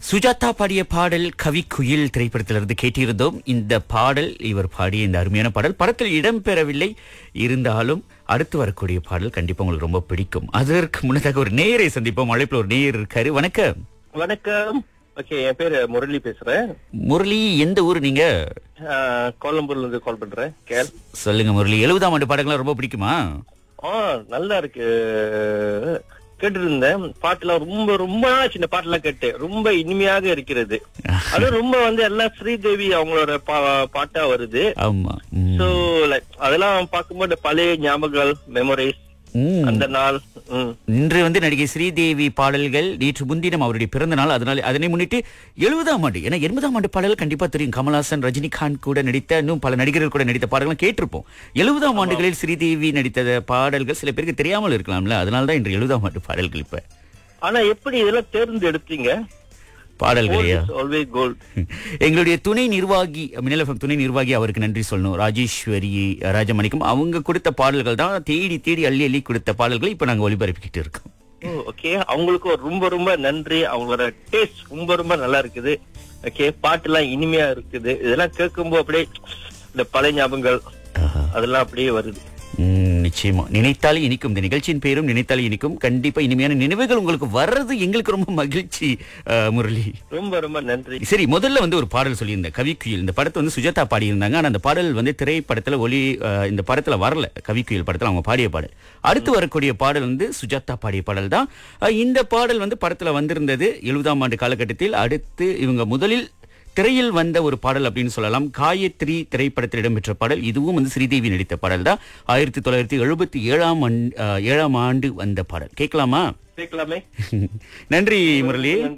சுஜாதா பாடிய பாடல் கவி குயில் திரைப்படத்திலிருந்து கேட்டிருந்தோம் இந்த பாடல் இவர் பாடிய இந்த அருமையான பாடல் படத்தில் இடம்பெறவில்லை இருந்தாலும் அடுத்து வரக்கூடிய பாடல் கண்டிப்பா உங்களுக்கு ரொம்ப பிடிக்கும் அதற்கு முன்னதாக ஒரு நேயரை சந்திப்போம் அழைப்புல ஒரு நேயர் இருக்காரு வணக்கம் வணக்கம் ஓகே என் பேரு முரளி பேசுறேன் முரளி எந்த ஊர் நீங்க ஆஹ், கோலம்பூர்ல இருந்து கால் பண்றேன் கேள் சொல்லுங்க முரளி எழுபதாம் ஆண்டு பாடல்கள்லாம் ரொம்ப பிடிக்குமா ஆ நல்லா இருக்கு கேட்டு இருந்தேன் பாட்டுலாம் ரொம்ப ரொம்ப நாள் சின்ன பாட்டுலாம் கேட்டு ரொம்ப இனிமையாக இருக்கிறது அது ரொம்ப வந்து எல்லாம் ஸ்ரீதேவி அவங்களோட பா- பாட்டா வருது ஆமா ம். சோ லைக் அதெல்லாம் பார்க்கும்போது பழைய ஞாபகங்கள் மெமரிஸ் ம். அந்த நாள் ம். இன்று வந்து நடிகை ஸ்ரீதேவி பாடல்கள் நேற்று முன்தினம் அவருடைய பிறந்த நாள் அதனால அதனை முன்னிட்டு எழுபதாம் ஆண்டு ஏன்னா எண்பதாம் ஆண்டு பாடல்கள் கண்டிப்பா தெரியும் கமல்ஹாசன் ரஜினிகாந்த் கூட நடித்த இன்னும் பல நடிகர்கள் கூட நடித்த பாடல்கள் கேட்டிருப்போம் எழுபதாம் ஆண்டுகளில் ஸ்ரீதேவி நடித்த பாடல்கள் சில பேருக்கு தெரியாமல் இருக்கலாம்ல அதனால தான் இன்று எழுபதாம் ஆண்டு பாடல்கள் இப்ப ஆனா எப்படி இதெல்லாம் தேர்ந்தெடுத்தீங்க பாடல்களையா ஆல்வேஸ் கோல்ட் எங்களுடைய துணை நிர்வாகி மின்னல் FM துணை நிர்வாகி அவருக்கு நன்றி சொல்லணும் ராஜேஸ்வரி ராஜமணிக்கும் அவங்க கொடுத்த பாடல்கள் தான் தேடி தேடி அள்ளி அள்ளி கொடுத்த பாடல்களை இப்ப நாங்க ஒளிபரப்பிக்கிட்டு இருக்கோம் ஓகே அவங்களுக்கு ரொம்ப ரொம்ப நன்றி அவங்களோட டேஸ்ட் ரொம்ப ரொம்ப நல்லா இருக்குது ஓகே பாட்டு எல்லாம் இனிமையா இருக்குது இதெல்லாம் கேட்கும்போது அப்படியே இந்த பழைய ஞாபகங்கள் ஆஹா. அதெல்லாம் அப்படியே வருது ம், நிச்சயமா நினைத்தாலே இனிக்கும் இந்த நிகழ்ச்சியின் பேரும் நினைத்தாலே இனிக்கும் கண்டிப்பா இனிமையான நினைவுகள் உங்களுக்கு வர்றது எங்களுக்கு ரொம்ப மகிழ்ச்சி அஹ், முரளி ரொம்ப ரொம்ப நன்றி சரி முதல்ல வந்து ஒரு பாடல் சொல்லியிருந்தேன் கவிக்குயில் இந்த படத்தை வந்து சுஜாதா பாடியிருந்தாங்க ஆனா அந்த பாடல் வந்து திரைப்படத்துல ஒளி அஹ், இந்த படத்துல வரல கவிக்குயில் படத்துல அவங்க பாடிய பாடல் அடுத்து வரக்கூடிய பாடல் வந்து சுஜாதா பாடிய பாடல் தான் அஹ், இந்த பாடல் வந்து படத்துல வந்திருந்தது எழுபதாம் ஆண்டு காலகட்டத்தில் அடுத்து இவங்க முதலில் திரையில் வந்த ஒரு பாடல் அப்படின்னு சொல்லலாம் காயத்ரி திரைப்படத்தில் இடம்பெற்ற பாடல் இதுவும் வந்து ஸ்ரீதேவி நடித்த பாடல் தான் ஆயிரத்தி தொள்ளாயிரத்தி எழுபத்தி ஏழாம் ஆண்டு ஏழாம் ஆண்டு வந்த பாடல் கேட்கலாமா கேட்கலாமே நன்றி முரளி